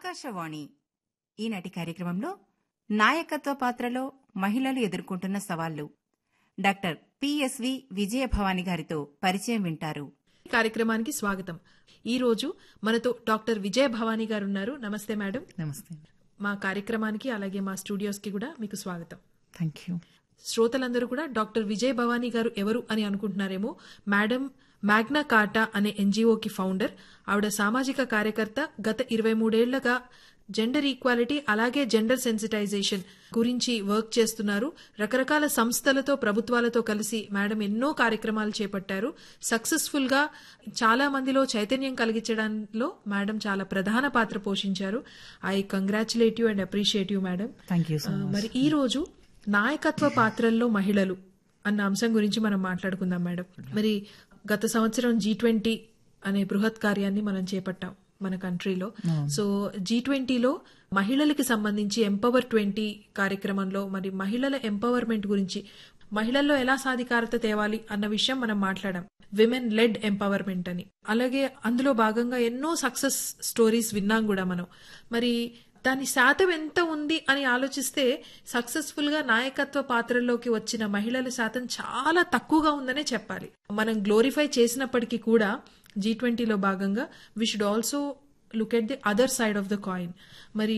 ఆకాశవాణి ఈనాటి కార్యక్రమంలో నాయకత్వ పాత్రలో మహిళలు ఎదుర్కొంటున్న సవాళ్లు డాక్టర్ పిఎస్వి విజయభవాని గారితో పరిచయం వింటారు కార్యక్రమానికి స్వాగతం ఈ రోజు మనతో డాక్టర్ విజయ భవానీ గారు ఉన్నారు నమస్తే మేడం నమస్తే మా కార్యక్రమానికి అలాగే మా స్టూడియోస్ కి కూడా మీకు స్వాగతం థ్యాంక్ యూ శ్రోతలందరూ కూడా డాక్టర్ విజయ్ భవానీ గారు ఎవరు అని అనుకుంటున్నారేమో మేడం మ్యాగ్నా కార్టా అనే ఎన్జిఓకి ఫౌండర్ ఆవిడ సామాజిక కార్యకర్త గత ఇరవై మూడేళ్లుగా జెండర్ ఈక్వాలిటీ అలాగే జెండర్ సెన్సిటైజేషన్ గురించి వర్క్ చేస్తున్నారు రకరకాల సంస్థలతో ప్రభుత్వాలతో కలిసి మేడం ఎన్నో కార్యక్రమాలు చేపట్టారు సక్సెస్ఫుల్ గా చాలా మందిలో చైతన్యం కలిగించడంలో మేడం చాలా ప్రధాన పాత్ర పోషించారు I congratulate you and appreciate you madam thank you so ఆ, మరి ఈ రోజు నాయకత్వ పాత్రల్లో మహిళలు అన్న అంశం గురించి మనం మాట్లాడుకుందాం మేడం మరి గత సంవత్సరం జీ ట్వంటీ అనే బృహత్ కార్యాన్ని మనం చేపట్టాం మన కంట్రీలో సో జీ ట్వంటీలో మహిళలకి సంబంధించి ఎంపవర్ ట్వంటీ కార్యక్రమంలో మరి మహిళల ఎంపవర్మెంట్ గురించి మహిళల్లో ఎలా సాధికారత తేవాలి అన్న విషయం మనం మాట్లాడాం విమెన్ లెడ్ ఎంపవర్మెంట్ అని అలాగే అందులో భాగంగా ఎన్నో సక్సెస్ స్టోరీస్ విన్నాం కూడా మనం మరి దాని శాతం ఎంత ఉంది అని ఆలోచిస్తే సక్సెస్ఫుల్ గా నాయకత్వ పాత్రల్లోకి వచ్చిన మహిళల శాతం చాలా తక్కువగా ఉందనే చెప్పాలి మనం గ్లోరిఫై చేసినప్పటికీ కూడా జీ ట్వంటీలో భాగంగా we should also look at the other side of the coin మరి